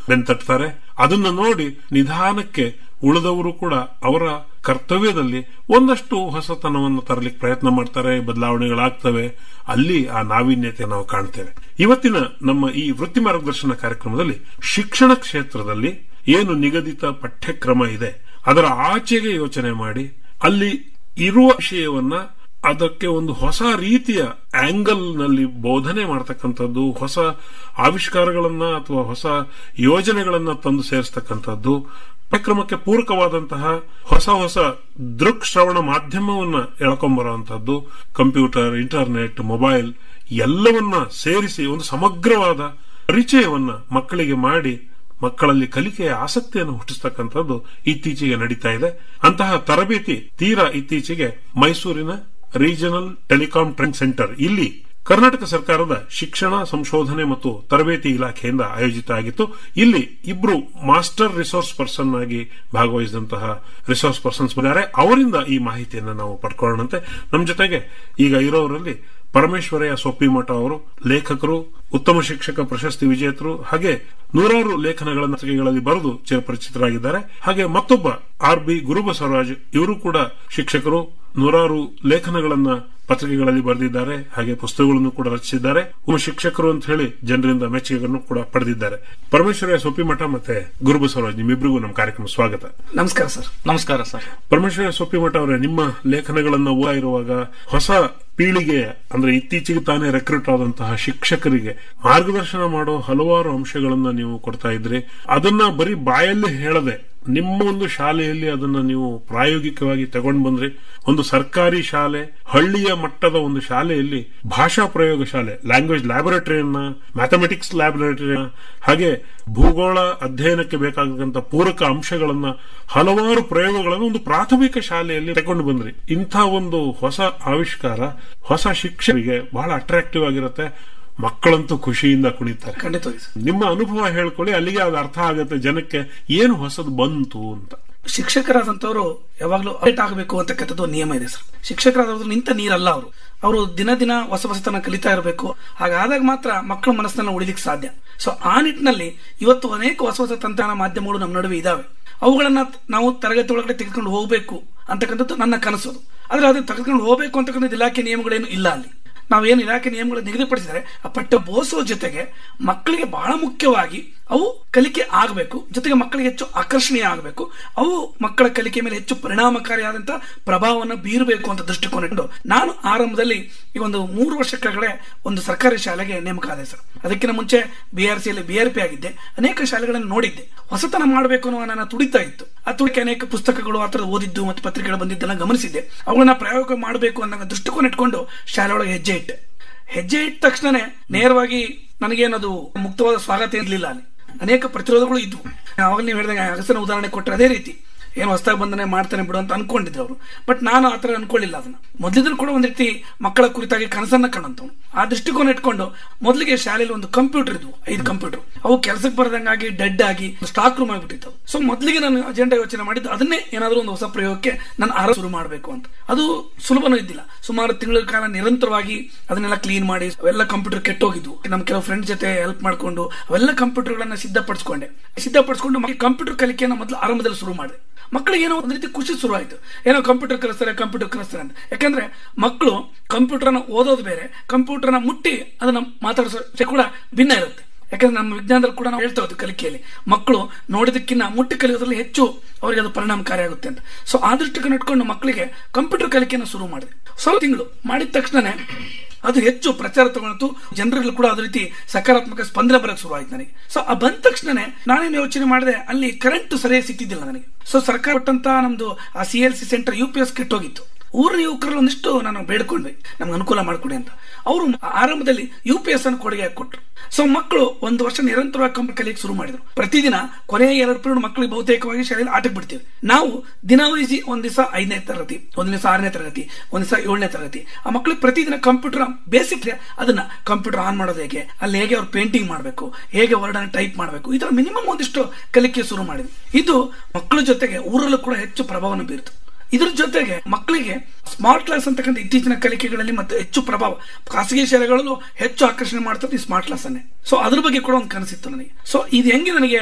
ಬೆಂತಟ್ತಾರೆ ಅದನ್ನ ನೋಡಿ ನಿಧಾನಕ್ಕೆ ಉಳಿದವರು ಕೂಡ ಅವರ ಕರ್ತವ್ಯದಲ್ಲಿ ಒಂದಷ್ಟು ಹೊಸತನವನ್ನು ತರಲಿಕ್ಕೆ ಪ್ರಯತ್ನ ಮಾಡ್ತಾರೆ ಬದಲಾವಣೆಗಳಾಗ್ತವೆ ಅಲ್ಲಿ ಆ ನಾವೀನ್ಯತೆ ನಾವು ಕಾಣ್ತೇವೆ ಇವತ್ತಿನ ನಮ್ಮ ಈ ವೃತ್ತಿ ಮಾರ್ಗದರ್ಶನ ಕಾರ್ಯಕ್ರಮದಲ್ಲಿ ಶಿಕ್ಷಣ ಕ್ಷೇತ್ರದಲ್ಲಿ ಏನು ನಿಗದಿತ ಪಠ್ಯಕ್ರಮ ಇದೆ ಅದರ ಆಚೆಗೆ ಯೋಚನೆ ಮಾಡಿ ಅಲ್ಲಿ ಇರುವ ವಿಷಯವನ್ನ ಅದಕ್ಕೆ ಒಂದು ಹೊಸ ರೀತಿಯ ಆಂಗಲ್ ನಲ್ಲಿ ಬೋಧನೆ ಮಾಡತಕ್ಕಂಥದ್ದು ಹೊಸ ಆವಿಷ್ಕಾರಗಳನ್ನ ಅಥವಾ ಹೊಸ ಯೋಜನೆಗಳನ್ನ ತಂದು ಸೇರಿಸ್ತಕ್ಕಂಥದ್ದು ಕಾರ್ಯಕ್ರಮಕ್ಕೆ ಪೂರಕವಾದಂತಹ ಹೊಸ ಹೊಸ ದೃಕ್ ಶ್ರವಣ ಮಾಧ್ಯಮವನ್ನ ಎಳ್ಕೊಂಬರುವಂತಹದ್ದು ಕಂಪ್ಯೂಟರ್ ಇಂಟರ್ನೆಟ್ ಮೊಬೈಲ್ ಎಲ್ಲವನ್ನ ಸೇರಿಸಿ ಒಂದು ಸಮಗ್ರವಾದ ಪರಿಚಯವನ್ನ ಮಕ್ಕಳಿಗೆ ಮಾಡಿ ಮಕ್ಕಳಲ್ಲಿ ಕಲಿಕೆಯ ಆಸಕ್ತಿಯನ್ನು ಹುಟ್ಟಿಸ್ತಕ್ಕಂಥದ್ದು ಇತ್ತೀಚೆಗೆ ನಡೀತಾ ಇದೆ ಅಂತಹ ತರಬೇತಿ ತೀರಾ ಇತ್ತೀಚೆಗೆ ಮೈಸೂರಿನ ರೀಜನಲ್ ಟೆಲಿಕಾಂ ಟ್ರೈನಿಂಗ್ ಸೆಂಟರ್ ಇಲ್ಲಿ ಕರ್ನಾಟಕ ಸರ್ಕಾರದ ಶಿಕ್ಷಣ ಸಂಶೋಧನೆ ಮತ್ತು ತರಬೇತಿ ಇಲಾಖೆಯಿಂದ ಆಯೋಜಿತ ಆಗಿತ್ತು ಇಲ್ಲಿ ಇಬ್ರು ಮಾಸ್ಟರ್ ರಿಸೋರ್ಸ್ ಪರ್ಸನ್ ಆಗಿ ಭಾಗವಹಿಸಿದಂತಹ ರಿಸೋರ್ಸ್ ಪರ್ಸನ್ಸ್ ಇದ್ದಾರೆ ಅವರಿಂದ ಈ ಮಾಹಿತಿಯನ್ನು ನಾವು ಪಡ್ಕೊಳ್ಳೋಣಂತೆ ನಮ್ಮ ಜೊತೆಗೆ ಈಗ ಇರೋರಲ್ಲಿ ಪರಮೇಶ್ವರಯ್ಯ ಸೊಪ್ಪಿಮಠ ಅವರು ಲೇಖಕರು ಉತ್ತಮ ಶಿಕ್ಷಕ ಪ್ರಶಸ್ತಿ ವಿಜೇತರು ಹಾಗೆ ನೂರಾರು ಲೇಖನಗಳನ್ನು ಪತ್ರಿಕೆಗಳಲ್ಲಿ ಬರೆದು ಚಿರಪರಿಚಿತರಾಗಿದ್ದಾರೆ ಹಾಗೆ ಮತ್ತೊಬ್ಬ ಆರ್ ಬಿ ಗುರುಬಸವರಾಜ್ ಇವರು ಕೂಡ ಶಿಕ್ಷಕರು ನೂರಾರು ಲೇಖನಗಳನ್ನ ಪತ್ರಿಕೆಗಳಲ್ಲಿ ಬರೆದಿದ್ದಾರೆ ಹಾಗೆ ಪುಸ್ತಕಗಳನ್ನು ಕೂಡ ರಚಿಸಿದ್ದಾರೆ ಒಬ್ಬ ಶಿಕ್ಷಕರು ಅಂತ ಹೇಳಿ ಜನರಿಂದ ಮೆಚ್ಚುಗೆಯನ್ನು ಕೂಡ ಪಡೆದಿದ್ದಾರೆ ಪರಮೇಶ್ವರಯ್ಯ ಸೊಪ್ಪಿಮಠ ಮತ್ತೆ ಗುರುಬಸವರಾಜ್ ನಿಮ್ಮಿಬ್ಬರಿಗೂ ನಮ್ಮ ಕಾರ್ಯಕ್ರಮ ಸ್ವಾಗತ ನಮಸ್ಕಾರ ಸರ್ ನಮಸ್ಕಾರ ಸರ್ ಪರಮೇಶ್ವರ ಸೊಪ್ಪಿಮಠ ಅವರೇ ನಿಮ್ಮ ಲೇಖನಗಳನ್ನ ಓದಾ ಇರುವಾಗ ಹೊಸ ಪೀಳಿಗೆ ಅಂದ್ರೆ ಇತ್ತೀಚೆಗೆ ತಾನೇ ರೆಕ್ರೂಟ್ ಆದಂತಹ ಶಿಕ್ಷಕರಿಗೆ ಮಾರ್ಗದರ್ಶನ ಮಾಡೋ ಹಲವಾರು ಅಂಶಗಳನ್ನ ನೀವು ಕೊಡ್ತಾ ಇದ್ರಿ ಅದನ್ನ ಬರೀ ಬಾಯಲ್ಲಿ ಹೇಳದೆ ನಿಮ್ಮ ಒಂದು ಶಾಲೆಯಲ್ಲಿ ಅದನ್ನ ನೀವು ಪ್ರಾಯೋಗಿಕವಾಗಿ ತಗೊಂಡು ಬಂದ್ರಿ ಒಂದು ಸರ್ಕಾರಿ ಶಾಲೆ ಹಳ್ಳಿಯ ಮಟ್ಟದ ಒಂದು ಶಾಲೆಯಲ್ಲಿ ಭಾಷಾ ಪ್ರಯೋಗ ಶಾಲೆ ಲ್ಯಾಂಗ್ವೇಜ್ ಲ್ಯಾಬೊರೇಟರಿಯನ್ನ ಮ್ಯಾಥಮೆಟಿಕ್ಸ್ ಲ್ಯಾಬೊರೇಟರಿಯನ್ನ ಹಾಗೆ ಭೂಗೋಳ ಅಧ್ಯಯನಕ್ಕೆ ಬೇಕಾದಂತ ಪೂರಕ ಅಂಶಗಳನ್ನ ಹಲವಾರು ಪ್ರಯೋಗಗಳನ್ನು ಒಂದು ಪ್ರಾಥಮಿಕ ಶಾಲೆಯಲ್ಲಿ ತಗೊಂಡು ಬಂದ್ರಿ ಇಂಥ ಒಂದು ಹೊಸ ಆವಿಷ್ಕಾರ ಹೊಸ ಶಿಕ್ಷಕರಿಗೆ ಬಹಳ ಅಟ್ರಾಕ್ಟಿವ್ ಆಗಿರುತ್ತೆ ಮಕ್ಕಳಂತೂ ಖುಷಿಯಿಂದ ಕುಣಿತಾರೆ ಖಂಡಿತವಾಗಿ ಸರ್ ನಿಮ್ಮ ಅನುಭವ ಹೇಳ್ಕೊಳ್ಳಿ ಅಲ್ಲಿಗೆ ಅದು ಅರ್ಥ ಆಗುತ್ತೆ ಜನಕ್ಕೆ ಏನು ಹೊಸದು ಬಂತು ಅಂತ ಶಿಕ್ಷಕರಾದಂತವರು ಯಾವಾಗಲೂ ಅಪ್ಡೇಟ್ ಆಗಬೇಕು ಅಂತಕ್ಕಂಥದ್ದು ಒಂದು ನಿಯಮ ಇದೆ ಸರ್ ಶಿಕ್ಷಕರಾದವರು ನಿಂತ ನೀರಲ್ಲ ಅವರು ಅವರು ದಿನ ದಿನ ಹೊಸ ಹೊಸತನ ಕಲಿತಾ ಇರಬೇಕು ಹಾಗಾದಾಗ ಮಾತ್ರ ಮಕ್ಕಳ ಮನಸ್ಸನ್ನ ಉಳಿಲಿಕ್ಕೆ ಸಾಧ್ಯ ಸೊ ಆ ನಿಟ್ಟಿನಲ್ಲಿ ಇವತ್ತು ಅನೇಕ ಹೊಸ ಹೊಸ ತಂತ್ರಜ್ಞಾನ ಮಾಧ್ಯಮಗಳು ನಮ್ಮ ನಡುವೆ ಇದಾವೆ ಅವುಗಳನ್ನ ನಾವು ತರಗತಿ ಒಳಗಡೆ ತೆಗೆದುಕೊಂಡು ಹೋಗಬೇಕು ಅಂತಕ್ಕಂಥದ್ದು ನನ್ನ ಕನಸು ಅದು ಆದ್ರೆ ಅದು ತೆಗೆದುಕೊಂಡು ಹೋಗಬೇಕು ಅಂತಕ್ಕಂಥದ್ದು ಇಲಾಖೆ ನಿಯಮಗಳೇನು ಇಲ್ಲ ಅಲ್ಲಿ ನಾವೇನು ಇಲಾಖೆ ನಿಯಮಗಳು ನಿಗದಿಪಡಿಸಿದರೆ ಆ ಪಠ್ಯ ಬೋಧಿಸೋ ಜೊತೆಗೆ ಮಕ್ಕಳಿಗೆ ಬಹಳ ಮುಖ್ಯವಾಗಿ ಅವು ಕಲಿಕೆ ಆಗಬೇಕು ಜೊತೆಗೆ ಮಕ್ಕಳಿಗೆ ಹೆಚ್ಚು ಆಕರ್ಷಣೀಯ ಆಗಬೇಕು ಅವು ಮಕ್ಕಳ ಕಲಿಕೆ ಮೇಲೆ ಹೆಚ್ಚು ಪರಿಣಾಮಕಾರಿಯಾದಂತಹ ಪ್ರಭಾವವನ್ನು ಬೀರಬೇಕು ಅಂತ ದೃಷ್ಟಿಕೋನ ಇಟ್ಟು ನಾನು ಆರಂಭದಲ್ಲಿ ಈ ಒಂದು ಮೂರು ವರ್ಷ ಕೆಳಗಡೆ ಒಂದು ಸರ್ಕಾರಿ ಶಾಲೆಗೆ ನೇಮಕ ಆದೆ ಸರ್ ಅದಕ್ಕಿಂತ ಮುಂಚೆ ಬಿ ಆರ್ ಸಿಯಲ್ಲಿ ಬಿ ಆರ್ ಪಿ ಆಗಿದ್ದೆ ಅನೇಕ ಶಾಲೆಗಳನ್ನು ನೋಡಿದ್ದೆ ಹೊಸತನ ಮಾಡಬೇಕು ಅನ್ನೋ ನನ್ನ ತುಡಿತಾ ಇತ್ತು ಆ ತುಡಿಕೆ ಅನೇಕ ಪುಸ್ತಕಗಳು ಆ ಥರದ ಓದಿದ್ದು ಮತ್ತು ಪತ್ರಿಕೆಗಳು ಬಂದಿದ್ದೆಲ್ಲ ಗಮನಿಸಿದ್ದೆ ಅವುಗಳನ್ನ ಪ್ರಯೋಗ ಮಾಡಬೇಕು ಅನ್ನೋ ದೃಷ್ಟಿಕೋನ ಇಟ್ಕೊಂಡು ಶಾಲೆ ಒಳಗೆ ಹೆಜ್ಜೆ ಇಟ್ಟೆ ಹೆಜ್ಜೆ ಇಟ್ಟ ತಕ್ಷಣನೇ ನೇರವಾಗಿ ನನಗೇನದು ಮುಕ್ತವಾದ ಸ್ವಾಗತ ಇರಲಿಲ್ಲ ಅಲ್ಲಿ ಅನೇಕ ಪ್ರತಿರೋಧಗಳು ಇದ್ವು ಅವಾಗ ನೀವು ಹೇಳಿದಾಗ ಅಗಸನ ಉದಾಹರಣೆ ಕೊಟ್ಟರೆ ಅದೇ ರೀತಿ ಏನು ಹೊಸದಾಗಿ ಬಂದನೆ ಮಾಡ್ತಾನೆ ಬಿಡು ಅಂತ ಅನ್ಕೊಂಡಿದ್ರು ಅವರು ಬಟ್ ನಾನು ಆ ಥರ ಅನ್ಕೊಳ್ಳಿಲ್ಲ ಅದನ್ನ ಮೊದಲಿದ್ರು ಕೂಡ ಒಂದು ರೀತಿ ಮಕ್ಕಳ ಕುರಿತಾಗಿ ಕನಸನ್ನ ಕಂಡಂತವನು ಆ ದೃಷ್ಟಿಕೋನ ಇಟ್ಕೊಂಡು ಮೊದಲಿಗೆ ಶಾಲೆಯಲ್ಲಿ ಒಂದು ಕಂಪ್ಯೂಟರ್ ಇದ್ವು ಐದು ಕಂಪ್ಯೂಟರ್ ಅವು ಕೆಲಸಕ್ಕೆ ಬರದಂಗಾಗಿ ಡೆಡ್ ಆಗಿ ಸ್ಟಾಕ್ ರೂಮ್ ಆಗಿಬಿಟ್ಟಿತ್ತು ಸೊ ಮೊದಲಿಗೆ ನಾನು ಅಜೆಂಡಾ ಯೋಚನೆ ಮಾಡಿದ್ದು ಅದನ್ನೇ ಏನಾದರೂ ಒಂದು ಹೊಸ ಪ್ರಯೋಗಕ್ಕೆ ನಾನು ಆರ ಶುರು ಮಾಡಬೇಕು ಅಂತ ಅದು ಸುಲಭನೂ ಇದ್ದಿಲ್ಲ ಸುಮಾರು ತಿಂಗಳ ಕಾಲ ನಿರಂತರವಾಗಿ ಅದನ್ನೆಲ್ಲ ಕ್ಲೀನ್ ಮಾಡಿ ಅವೆಲ್ಲ ಕಂಪ್ಯೂಟರ್ ಕೆಟ್ಟೋಗಿದ್ವು ನಮ್ಮ ಕೆಲವು ಫ್ರೆಂಡ್ಸ್ ಜೊತೆ ಹೆಲ್ಪ್ ಮಾಡ್ಕೊಂಡು ಅವೆಲ್ಲ ಕಂಪ್ಯೂಟರ್ಗಳನ್ನ ಸಿದ್ಧಪಡಿಸ್ಕೊಂಡೆ ಸಿದ್ಧಪಡಿಸ್ಕೊಂಡು ಮಕ್ಕಳಿಗೆ ಕಂಪ್ಯೂಟರ್ ಕಲಿಕೆಯನ್ನು ಮೊದಲು ಆರಂಭದಲ್ಲಿ ಶುರು ಮಾಡಿದೆ ಮಕ್ಕಳಿಗೆ ಏನೋ ಒಂದು ರೀತಿ ಖುಷಿ ಶುರು ಆಯ್ತು ಏನೋ ಕಂಪ್ಯೂಟರ್ ಕಲಿಸ್ತಾರೆ ಕಂಪ್ಯೂಟರ್ ಕಲಿಸ್ತಾರೆ ಅಂತ ಯಾಕಂದ್ರೆ ಮಕ್ಕಳು ಕಂಪ್ಯೂಟರ್ನ ಓದೋದು ಬೇರೆ ಕಂಪ್ಯೂಟರ್ನ ಮುಟ್ಟಿ ಅದನ್ನ ಮಾತಾಡಿಸೋ ಕೂಡ ಭಿನ್ನ ಇರುತ್ತೆ ಯಾಕಂದ್ರೆ ನಮ್ಮ ವಿಜ್ಞಾನದಲ್ಲಿ ಕೂಡ ನಾವು ಹೇಳ್ತಾ ಹೋದ್ವಿ ಕಲಿಕೆಯಲ್ಲಿ ಮಕ್ಕಳು ನೋಡಿದಕ್ಕಿಂತ ಮುಟ್ಟಿ ಕಲಿಯೋದ್ರಲ್ಲಿ ಹೆಚ್ಚು ಅವರಿಗೆ ಅದು ಪರಿಣಾಮಕಾರಿ ಆಗುತ್ತೆ ಅಂತ ಸೊ ಆ ದೃಷ್ಟಿಕೋನ ಇಟ್ಕೊಂಡು ಮಕ್ಕಳಿಗೆ ಕಂಪ್ಯೂಟರ್ ಕಲಿಕೆಯನ್ನು ಶುರು ಮಾಡಿದೆ ಸ್ವಲ್ಪ ತಿಂಗಳು ಮಾಡಿದ ತಕ್ಷಣನೇ ಅದು ಹೆಚ್ಚು ಪ್ರಚಾರ ತಗೊಂಡು ಜನರಲ್ಲಿ ಕೂಡ ಅದೇ ರೀತಿ ಸಕಾರಾತ್ಮಕ ಸ್ಪಂದನೆ ಬರಕ್ಕೆ ಶುರು ಆಯ್ತು ನನಗೆ ಸೊ ಆ ಬಂದ ತಕ್ಷಣನೇ ನಾನೇನು ಯೋಚನೆ ಮಾಡಿದೆ ಅಲ್ಲಿ ಕರೆಂಟ್ ಸರಿಯಾಗಿ ಸಿಕ್ತಿದ್ದಿಲ್ಲ ನನಗೆ ಸೊ ಸರ್ಕಾರ ಕೊಟ್ಟಂತ ನಮ್ದು ಆ C L C centre U P S ಕೆಟ್ಟೋಗಿತ್ತು ಊರಿನ ಯುವಕರಲ್ಲಿ ಒಂದಿಷ್ಟು ನಾನು ಬೇಡ್ಕೊಂಡ್ವಿ ನಮ್ಗೆ ಅನುಕೂಲ ಮಾಡಿಕೊಡಿ ಅಂತ ಅವರು ಆರಂಭದಲ್ಲಿ ಯು ಪಿ ಎಸ್ ಅನ್ನು ಕೊಡುಗೆ ಕೊಟ್ಟರು ಸೊ ಮಕ್ಕಳು ಒಂದು ವರ್ಷ ನಿರಂತರವಾಗಿ ಕಂಪ್ಯೂಟರ್ ಕಲಿಯಕ್ಕೆ ಶುರು ಮಾಡಿದ್ರು ಪ್ರತಿದಿನ ಕೊನೆಯ ಎರಡು ಪೀರಿಯಡ್ ಮಕ್ಕಳಿಗೆ ಬಹುತೇಕವಾಗಿ ಶಾಲೆಯಲ್ಲಿ ಆಟಕ್ಕೆ ಬಿಡ್ತೀವಿ ನಾವು ದಿನವೈಸಿ ಒಂದ್ ದಿವಸ ಐದನೇ ತರಗತಿ ಒಂದ್ ದಿವಸ ಆರನೇ ತರಗತಿ ಒಂದ್ ದಿವಸ ಏಳನೇ ತರಗತಿ ಆ ಮಕ್ಕಳಿಗೆ ಪ್ರತಿದಿನ ಕಂಪ್ಯೂಟರ್ ಬೇಸಿಕ್ ಅದನ್ನ ಕಂಪ್ಯೂಟರ್ ಆನ್ ಮಾಡೋದು ಹೇಗೆ ಅಲ್ಲಿ ಹೇಗೆ ಅವ್ರು ಪೇಂಟಿಂಗ್ ಮಾಡಬೇಕು ಹೇಗೆ ವರ್ಡ್ ಅನ್ನು ಟೈಪ್ ಮಾಡಬೇಕು ಈ ತರ ಮಿನಿಮಮ್ ಒಂದಿಷ್ಟು ಕಲಿಕೆ ಶುರು ಮಾಡಿದ್ವಿ ಇದು ಮಕ್ಕಳ ಜೊತೆಗೆ ಊರಲ್ಲೂ ಕೂಡ ಹೆಚ್ಚು ಪ್ರಭಾವವನ್ನು ಬೀರ್ತು ಇದ್ರ ಜೊತೆಗೆ ಮಕ್ಕಳಿಗೆ ಸ್ಮಾರ್ಟ್ ಕ್ಲಾಸ್ ಅಂತಕ್ಕಂಥ ಇತ್ತೀಚಿನ ಕಲಿಕೆಗಳಲ್ಲಿ ಮತ್ತೆ ಹೆಚ್ಚು ಪ್ರಭಾವ ಖಾಸಗಿ ಶಾಲೆಗಳಲ್ಲೂ ಹೆಚ್ಚು ಆಕರ್ಷಣೆ ಮಾಡ್ತದೆ ಈ ಸ್ಮಾರ್ಟ್ ಕ್ಲಾಸ್ ಅನ್ನೇ ಸೊ ಅದ್ರ ಬಗ್ಗೆ ಕೂಡ ಒಂದು ಕನಸಿತ್ತು ನನಗೆ ಸೊ ಇದು ಹೆಂಗೆ ನನಗೆ